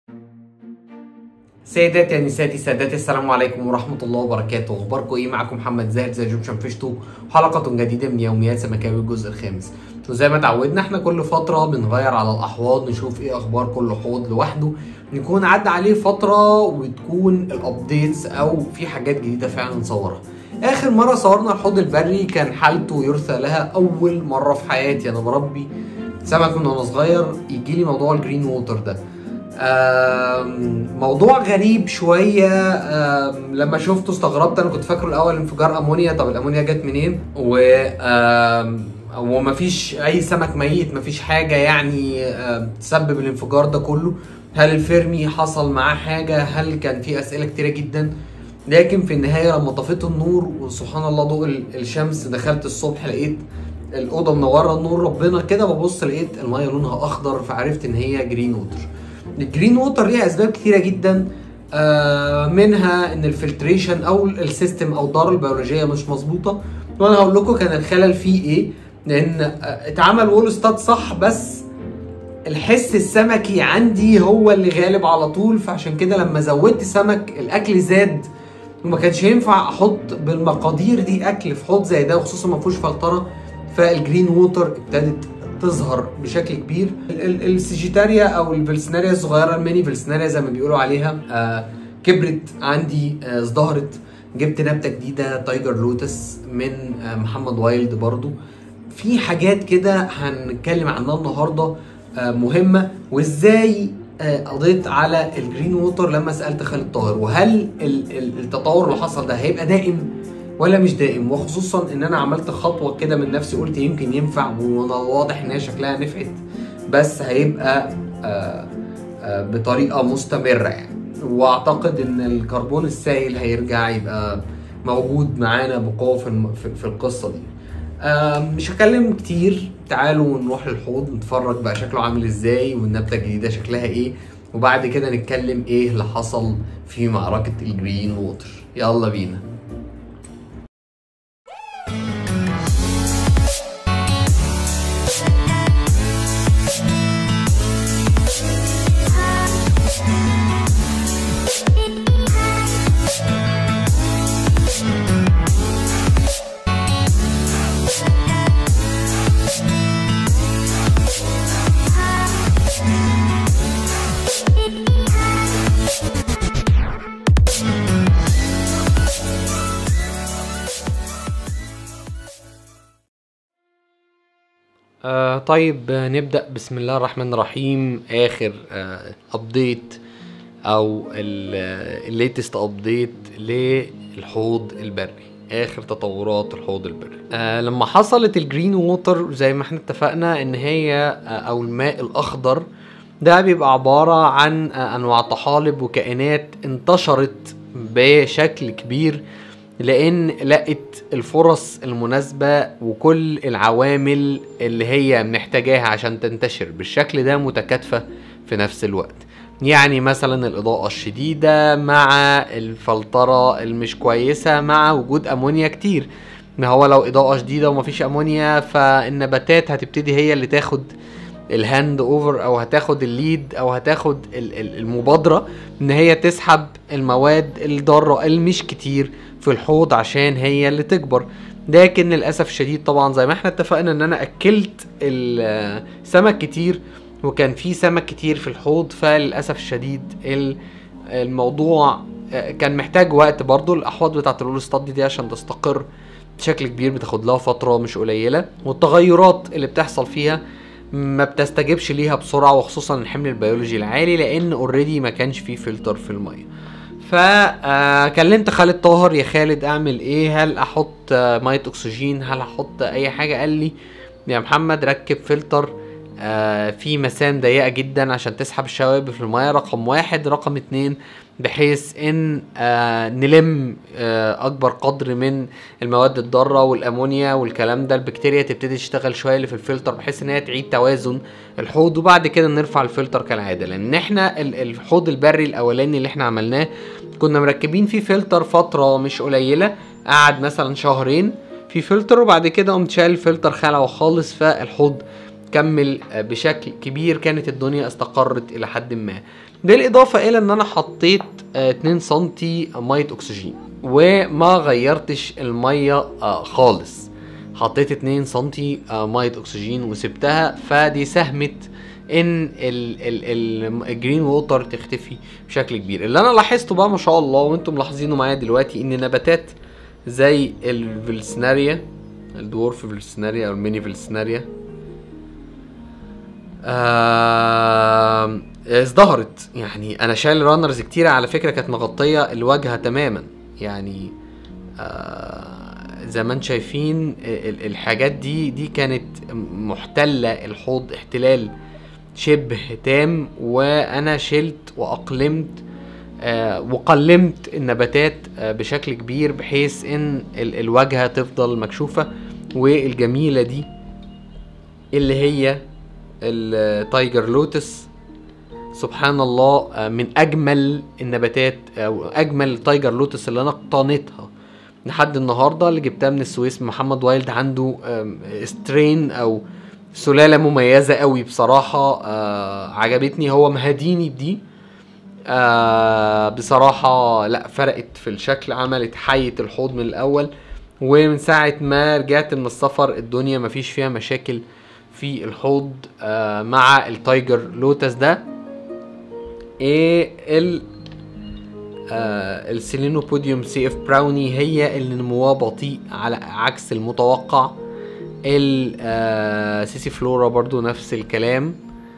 سيداتي نساتي سادتي السلام عليكم ورحمة الله وبركاته أخباركم إيه معاكم محمد زاهد زي جوب فيشتو حلقة جديدة من يوميات سمكاوي الجزء الخامس وزي ما اتعودنا احنا كل فترة بنغير على الأحواض نشوف إيه أخبار كل حوض لوحده نكون عدى عليه فترة وتكون الأبديتس أو في حاجات جديدة فعلا نصورها آخر مرة صورنا الحوض البري كان حالته يرثى لها أول مرة في حياتي أنا بربي سمك من وأنا صغير يجيلي موضوع الجرين ووتر ده آم، موضوع غريب شويه آم، لما شفته استغربت انا كنت فاكره الاول انفجار امونيا طب الامونيا جت منين و آم، ومفيش اي سمك ميت مفيش حاجه يعني آم، تسبب الانفجار ده كله هل الفيرمي حصل معاه حاجه هل كان في اسئله كتيره جدا لكن في النهايه لما طفيت النور وسبحان الله ضوء ال- الشمس دخلت الصبح لقيت الاوضه منوره النور ربنا كده ببص لقيت الميه لونها اخضر فعرفت ان هي جرين ووتر الجرين ووتر ليها اسباب كتيره جدا آه، منها ان الفلتريشن او السيستم او الدار البيولوجيه مش مظبوطه وانا هقول لكم كان الخلل فيه ايه لان آه، اتعمل وول ستات صح بس الحس السمكي عندي هو اللي غالب على طول فعشان كده لما زودت سمك الاكل زاد وما كانش ينفع احط بالمقادير دي اكل في حوض زي ده وخصوصا ما فيهوش فلتره فالجرين ووتر ابتدت تظهر بشكل كبير ال- ال- السيجيتاريا او الفلسناريا الصغيره الميني فلسناريا زي ما بيقولوا عليها آه كبرت عندي آه ازدهرت جبت نبته جديده تايجر لوتس من آه محمد وايلد برضو في حاجات كده هنتكلم عنها النهارده آه مهمه وازاي آه، قضيت على الجرين ووتر لما سالت خالد طاهر وهل ال- ال- التطور اللي حصل ده هيبقى دائم ولا مش دائم وخصوصا ان انا عملت خطوه كده من نفسي قلت يمكن ينفع واضح ان هي شكلها نفعت بس هيبقى آه، آه، بطريقه مستمره يعني واعتقد ان الكربون السائل هيرجع يبقى موجود معانا بقوه في الم- في- في القصه دي آه، مش هكلم كتير تعالوا نروح للحوض نتفرج بقى شكله عامل ازاي والنبته الجديده شكلها ايه وبعد كده نتكلم ايه اللي حصل في معركه الجرين ووتر يلا بينا آه طيب آه، نبدأ بسم الله الرحمن الرحيم آخر آه أبديت أو الليتست أبديت للحوض البري آخر تطورات الحوض البري آه لما حصلت الجرين ووتر زي ما احنا اتفقنا إن هي آه أو الماء الأخضر ده بيبقى عبارة عن آه أنواع طحالب وكائنات انتشرت بشكل كبير لان لقت الفرص المناسبة وكل العوامل اللي هي محتاجاها عشان تنتشر بالشكل ده متكاتفة في نفس الوقت يعني مثلا الإضاءة الشديدة مع الفلترة المش كويسة مع وجود أمونيا كتير ما هو لو إضاءة شديدة ومفيش أمونيا فالنباتات هتبتدي هي اللي تاخد الهاند اوفر او هتاخد الليد او هتاخد ال- ال- المبادره ان هي تسحب المواد الضاره المش كتير في الحوض عشان هي اللي تكبر لكن للاسف الشديد طبعا زي ما احنا اتفقنا ان انا اكلت السمك كتير وكان في سمك كتير في الحوض فللاسف الشديد ال- الموضوع آه، كان محتاج وقت برضو الاحواض بتاعت الرول ستادي دي عشان تستقر بشكل كبير بتاخد لها فتره مش قليله والتغيرات اللي بتحصل فيها ما بتستجبش ليها بسرعه وخصوصا الحمل البيولوجي العالي لان اوريدي ما كانش فيه فلتر في الميه فكلمت خالد طاهر يا خالد اعمل ايه هل احط آه، ميه اكسجين هل احط اي حاجه قال لي يا محمد ركب فلتر آه، في مسام ضيقه جدا عشان تسحب الشوائب في الميه رقم واحد رقم اتنين بحيث ان آه نلم آه اكبر قدر من المواد الضاره والامونيا والكلام ده البكتيريا تبتدي تشتغل شويه اللي في الفلتر بحيث ان هي تعيد توازن الحوض وبعد كده نرفع الفلتر كالعاده لان احنا ال- الحوض البري الاولاني اللي احنا عملناه كنا مركبين فيه فلتر فتره مش قليله قعد مثلا شهرين في فلتر وبعد كده قمت شايل الفلتر خلعه خالص فالحوض كمل آه، بشكل كبير كانت الدنيا استقرت الى حد ما بالاضافه الى ان انا حطيت آه، 2 سنتي ميه اكسجين وما غيرتش الميه آه، خالص حطيت 2 سنتي آه، ميه اكسجين وسبتها فدي ساهمت ان ال ال ال الجرين ووتر تختفي بشكل كبير اللي انا لاحظته بقى ما شاء الله وانتم ملاحظينه معايا دلوقتي ان نباتات زي الفلسناريا الدورف فلسناريا او الميني فلسناريا آه ازدهرت يعني انا شايل رانرز كتيرة على فكرة كانت مغطية الواجهة تماما يعني آه زي ما انتم شايفين ال- الحاجات دي دي كانت محتلة الحوض احتلال شبه تام وانا شلت واقلمت آه وقلمت النباتات آه بشكل كبير بحيث ان ال- الواجهة تفضل مكشوفة والجميلة دي اللي هي التايجر لوتس سبحان الله آه، من اجمل النباتات او اجمل التايجر لوتس اللي انا اقتنيتها لحد النهارده اللي جبتها من السويس محمد وايلد عنده آم، سترين او سلاله مميزه قوي بصراحه آه عجبتني هو مهديني بدي آه بصراحه لا فرقت في الشكل عملت حية الحوض من الاول ومن ساعه ما رجعت من السفر الدنيا مفيش فيها مشاكل في الحوض آه مع التايجر لوتس ده ايه ال آه السيلينوبوديوم سي اف براوني هي اللي نموها بطيء على عكس المتوقع السيسي فلورا برضو نفس الكلام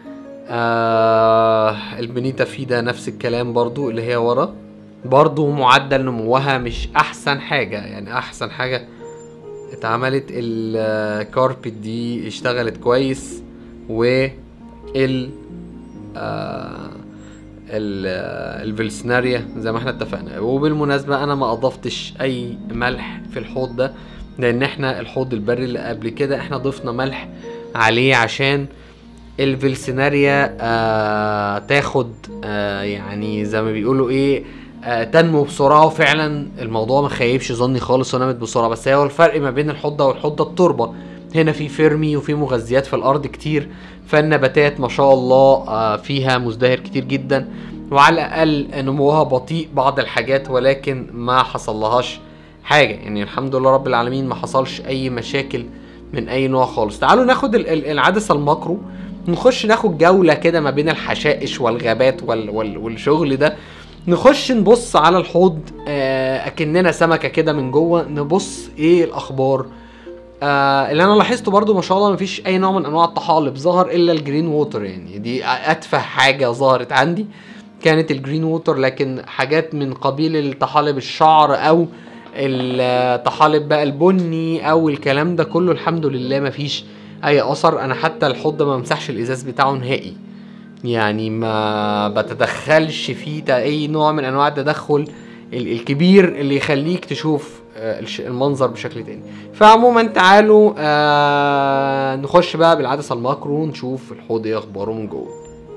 آه البنيتا فيدا نفس الكلام برضو اللي هي ورا برضو معدل نموها مش احسن حاجة يعني احسن حاجة اتعملت الكاربت دي اشتغلت كويس و ال آه ال- الفلسناريا زي ما احنا اتفقنا وبالمناسبة انا ما اضفتش اي ملح في الحوض ده لان احنا الحوض البري اللي قبل كده احنا ضفنا ملح عليه عشان الفلسناريا آه تاخد آه يعني زي ما بيقولوا ايه آه تنمو بسرعه وفعلا الموضوع ما خيبش ظني خالص ونمت بسرعه بس هو الفرق ما بين الحوض ده والحوض ده التربه هنا في فيرمي وفي مغذيات في الارض كتير فالنباتات ما شاء الله آه فيها مزدهر كتير جدا وعلى الاقل نموها بطيء بعض الحاجات ولكن ما حصلهاش حاجه يعني الحمد لله رب العالمين ما حصلش اي مشاكل من اي نوع خالص تعالوا ناخد ال- ال- العدسه الماكرو نخش ناخد جوله كده ما بين الحشائش والغابات وال وال والشغل ده نخش نبص على الحوض آه اكننا سمكه كده من جوه نبص ايه الاخبار آه اللي انا لاحظته برضو ما شاء الله مفيش اي نوع من انواع الطحالب ظهر الا الجرين ووتر يعني دي اتفه حاجه ظهرت عندي كانت الجرين ووتر لكن حاجات من قبيل الطحالب الشعر او الطحالب بقى البني او الكلام ده كله الحمد لله مفيش اي اثر انا حتى الحوض ده ما مسحش الازاز بتاعه نهائي يعني ما بتدخلش فيه تا- اي نوع من انواع التدخل ال- الكبير اللي يخليك تشوف آه، الش- المنظر بشكل تاني فعموما تعالوا آه نخش بقى بالعدسه الماكرو نشوف الحوض ايه اخباره من جوه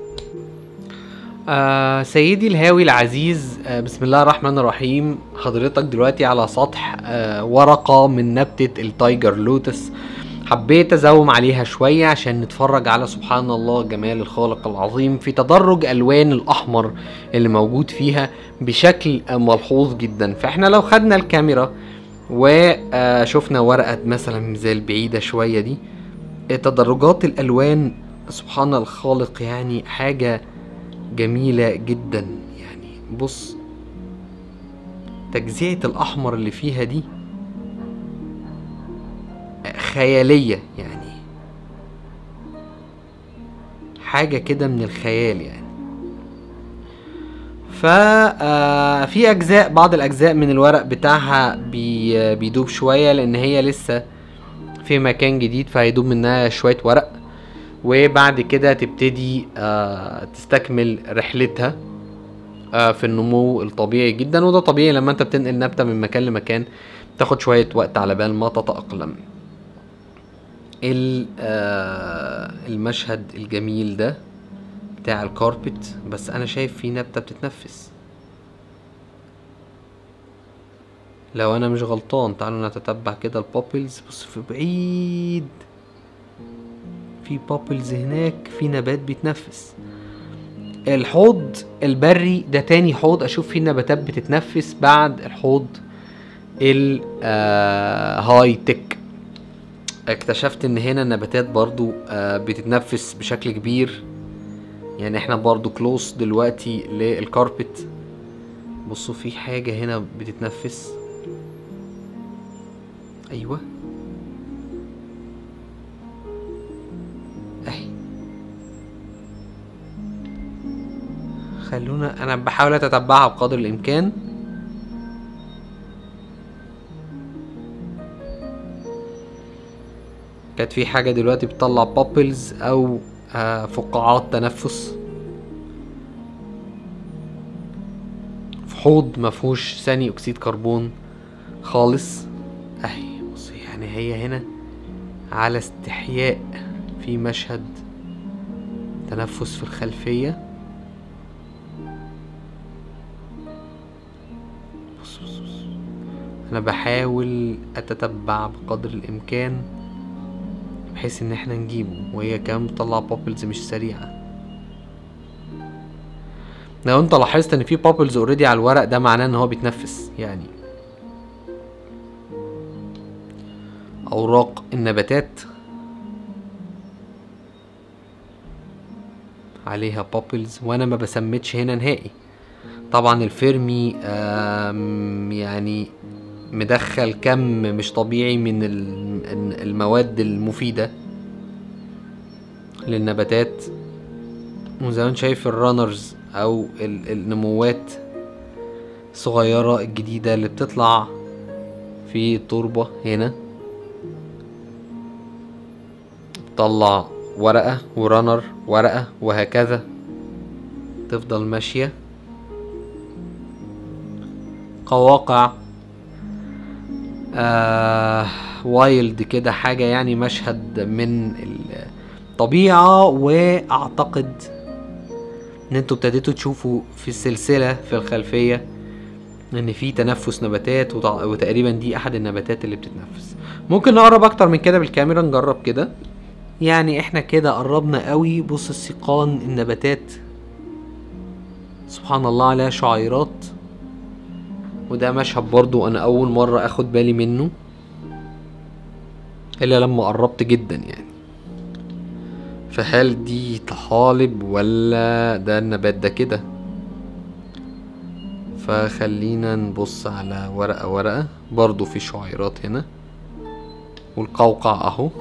آه سيدي الهاوي العزيز آه بسم الله الرحمن الرحيم حضرتك دلوقتي على سطح آه ورقة من نبتة التايجر لوتس حبيت ازوم عليها شوية عشان نتفرج على سبحان الله جمال الخالق العظيم في تدرج الوان الاحمر اللي موجود فيها بشكل آه، ملحوظ جدا فاحنا لو خدنا الكاميرا وشفنا ورقة مثلا زي البعيدة شوية دي آه، تدرجات الالوان سبحان الخالق يعني حاجة جميلة جدا يعني بص تجزئة الأحمر اللي فيها دي خيالية يعني حاجة كده من الخيال يعني ففي أجزاء بعض الأجزاء من الورق بتاعها بي بيدوب شوية لأن هي لسه في مكان جديد فهيدوب منها شوية ورق وبعد كده تبتدي آه تستكمل رحلتها آه في النمو الطبيعي جدا وده طبيعي لما انت بتنقل نبتة من مكان لمكان تاخد شوية وقت على بال ما تتأقلم ال- آه المشهد الجميل ده بتاع الكاربت بس انا شايف فيه نبتة بتتنفس لو انا مش غلطان تعالوا نتتبع كده البابلز بص في بعيد في بابلز هناك في نبات بيتنفس الحوض البري ده تاني حوض اشوف فيه النباتات بتتنفس بعد الحوض الهاي تك اكتشفت ان هنا النباتات برضو آه، بتتنفس بشكل كبير يعني احنا برضو كلوز دلوقتي للكاربت بصوا في حاجة هنا بتتنفس ايوه اهي خلونا انا بحاول اتتبعها بقدر الامكان كانت في حاجة دلوقتي بتطلع بابلز او آه، فقاعات تنفس في حوض مفهوش ثاني اكسيد كربون خالص اهي بصي يعني هي هنا على استحياء في مشهد تنفس في الخلفية بص بص بص. انا بحاول اتتبع بقدر الامكان بحيث ان احنا نجيبه وهي كمان بتطلع بابلز مش سريعة لو انت لاحظت ان في بابلز اوريدي على الورق ده معناه ان هو بيتنفس يعني اوراق النباتات عليها بابلز وانا ما بسمتش هنا نهائي طبعا الفيرمي آم، يعني مدخل كم مش طبيعي من ال- المواد المفيدة للنباتات وزي ما انت شايف الرانرز او ال- النموات الصغيرة الجديدة اللي بتطلع في التربة هنا تطلع ورقة ورانر ورقة وهكذا تفضل ماشية قواقع آه وايلد كده حاجة يعني مشهد من الطبيعة واعتقد ان انتوا ابتديتوا تشوفوا في السلسلة في الخلفية ان في تنفس نباتات وتع- وتقريبا دي احد النباتات اللي بتتنفس ممكن نقرب اكتر من كده بالكاميرا نجرب كده يعني احنا كده قربنا قوي بص السيقان النباتات سبحان الله عليها شعيرات وده مشهد برضو انا اول مرة اخد بالي منه الا لما قربت جدا يعني فهل دي طحالب ولا ده النبات ده كده فخلينا نبص على ورقة ورقة برضو في شعيرات هنا والقوقع اهو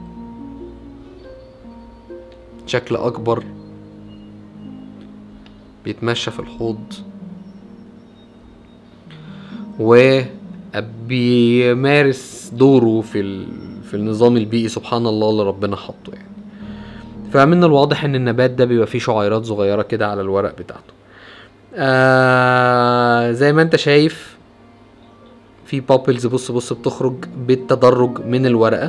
شكل اكبر بيتمشى في الحوض وبيمارس دوره في ال... في النظام البيئي سبحان الله اللي ربنا حطه يعني فمن الواضح ان النبات ده بيبقى فيه شعيرات صغيرة كده على الورق بتاعته آه زي ما انت شايف في بابلز بص بص بتخرج بالتدرج من الورقة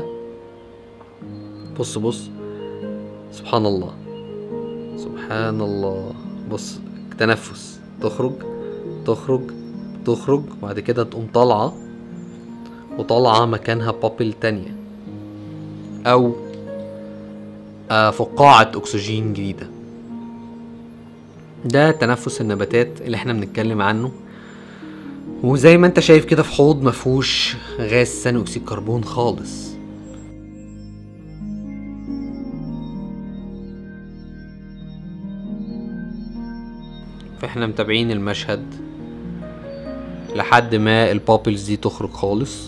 بص بص سبحان الله سبحان الله بص تنفس تخرج تخرج تخرج وبعد كده تقوم طالعة وطالعة مكانها بابل تانية أو آه، فقاعة أكسجين جديدة ده تنفس النباتات اللي احنا بنتكلم عنه وزي ما انت شايف كده في حوض مفهوش غاز ثاني اكسيد كربون خالص فاحنا متابعين المشهد لحد ما البابلز دي تخرج خالص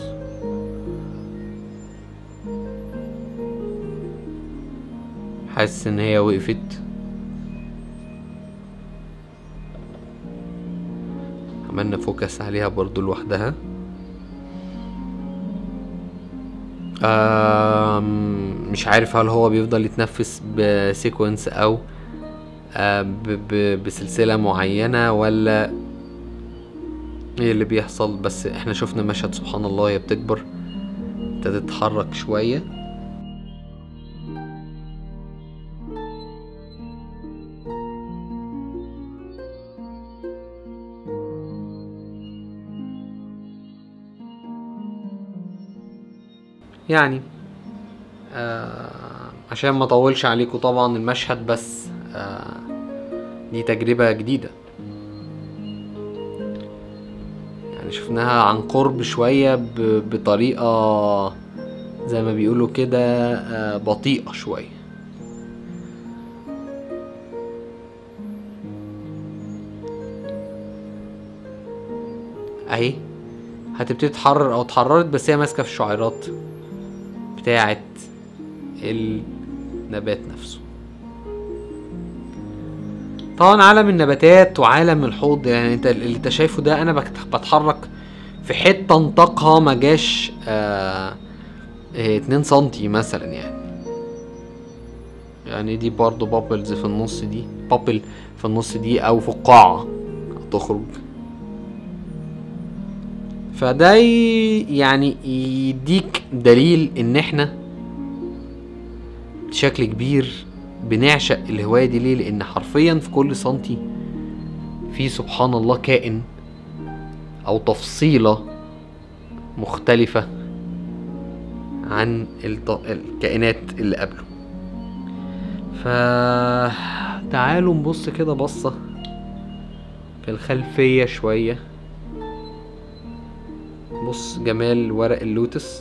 حاسس ان هي وقفت عملنا فوكس عليها برضو لوحدها آم، مش عارف هل هو بيفضل يتنفس بسيكونس او آه، ب- ب- بسلسلة معينة ولا ايه اللي بيحصل بس احنا شفنا مشهد سبحان الله هي بتكبر ابتدت تتحرك شوية يعني آه عشان ما اطولش عليكم طبعا المشهد بس آه دي تجربة جديدة يعني شفناها عن قرب شوية ب- بطريقة زي ما بيقولوا كده آه، بطيئة شوية اهي هتبتدي تحرر او اتحررت بس هي ماسكة في الشعيرات بتاعة النبات نفسه طبعا عالم النباتات وعالم الحوض يعني انت اللي انت شايفه ده انا بت- بتحرك في حته نطاقها ما جاش آه اه 2 سنتي مثلا يعني يعني دي برضو بابلز في النص دي بابل في النص دي او فقاعه هتخرج فده ي- يعني يديك دليل ان احنا بشكل كبير بنعشق الهواية دي ليه لأن حرفيا في كل سنتي في سبحان الله كائن أو تفصيلة مختلفة عن الط- الكائنات اللي قبله فتعالوا نبص كده بصة في الخلفية شوية بص جمال ورق اللوتس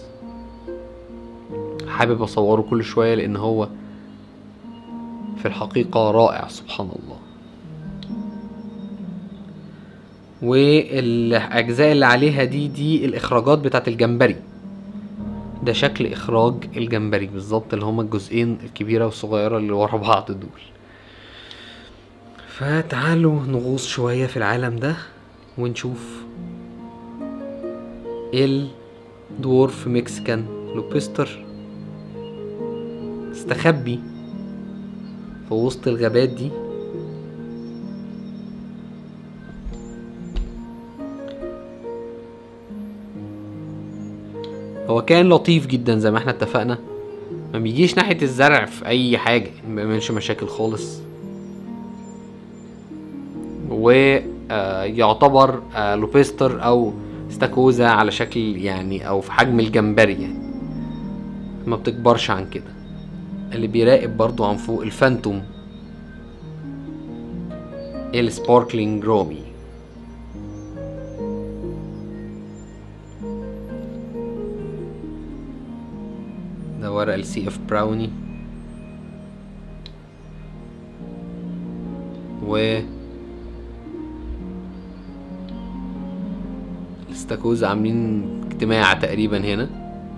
حابب اصوره كل شوية لان هو في الحقيقة رائع سبحان الله والأجزاء اللي عليها دي دي الإخراجات بتاعت الجمبري ده شكل إخراج الجمبري بالظبط اللي هما الجزئين الكبيرة والصغيرة اللي ورا بعض دول فتعالوا نغوص شوية في العالم ده ونشوف الدورف مكسيكان لوبستر استخبي في وسط الغابات دي هو كان لطيف جدا زي ما احنا اتفقنا ما بيجيش ناحية الزرع في أي حاجة ما بيعملش مشاكل خالص ويعتبر لوبستر أو استاكوزا على شكل يعني أو في حجم الجمبري يعني ما بتكبرش عن كده اللي بيراقب برضو عن فوق الفانتوم السباركلينج رومي ده ورق السي اف براوني و الاستاكوزا عاملين اجتماع تقريبا هنا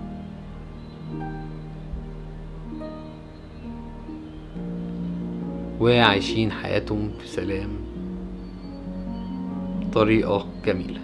وعايشين حياتهم في سلام طريقة جميلة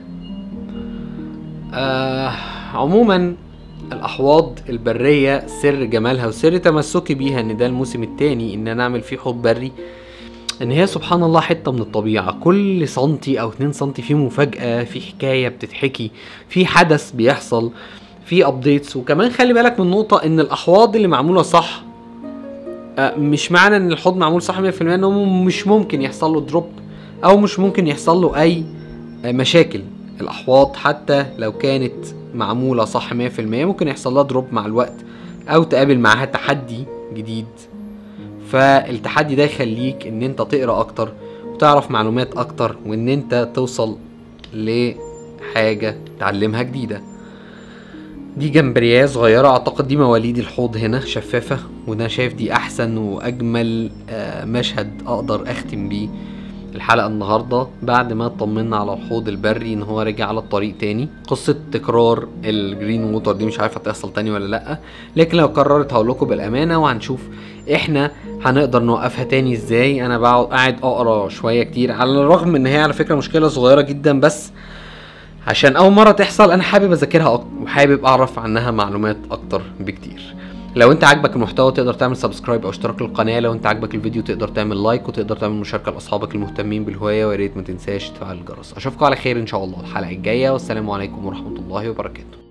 آه عموما الأحواض البرية سر جمالها وسر تمسكي بيها إن ده الموسم التاني إن أنا أعمل فيه حوض بري إن هي سبحان الله حتة من الطبيعة كل سنتي أو اتنين سنتي فيه مفاجأة في حكاية بتتحكي في حدث بيحصل في أبديتس وكمان خلي بالك من نقطة إن الأحواض اللي معمولة صح آه، مش معنى ان الحوض معمول صح 100% انه مش ممكن يحصل له دروب او مش ممكن يحصل له اي آه، مشاكل الاحواض حتى لو كانت معموله صح 100% ممكن يحصل لها دروب مع الوقت او تقابل معاها تحدي جديد فالتحدي ده يخليك ان انت تقرا اكتر وتعرف معلومات اكتر وان انت توصل لحاجه تعلمها جديده دي جمبرياه صغيرة اعتقد دي مواليد الحوض هنا شفافة وده شايف دي احسن واجمل آه، مشهد اقدر اختم بيه الحلقة النهاردة بعد ما اطمنا على الحوض البري ان هو رجع على الطريق تاني قصة تكرار الجرين ووتر دي مش عارف هتحصل تاني ولا لأ لكن لو قررت هقول لكم بالامانة وهنشوف احنا هنقدر نوقفها تاني ازاي انا بقعد قاعد اقرا شوية كتير على الرغم ان هي على فكرة مشكلة صغيرة جدا بس عشان اول مره تحصل انا حابب اذاكرها اكتر وحابب اعرف عنها معلومات اكتر بكتير لو انت عاجبك المحتوى تقدر تعمل سبسكرايب او اشتراك للقناه لو انت عاجبك الفيديو تقدر تعمل لايك وتقدر تعمل مشاركه لاصحابك المهتمين بالهوايه ويا ريت ما تنساش تفعل الجرس اشوفكم على خير ان شاء الله الحلقه الجايه والسلام عليكم ورحمه الله وبركاته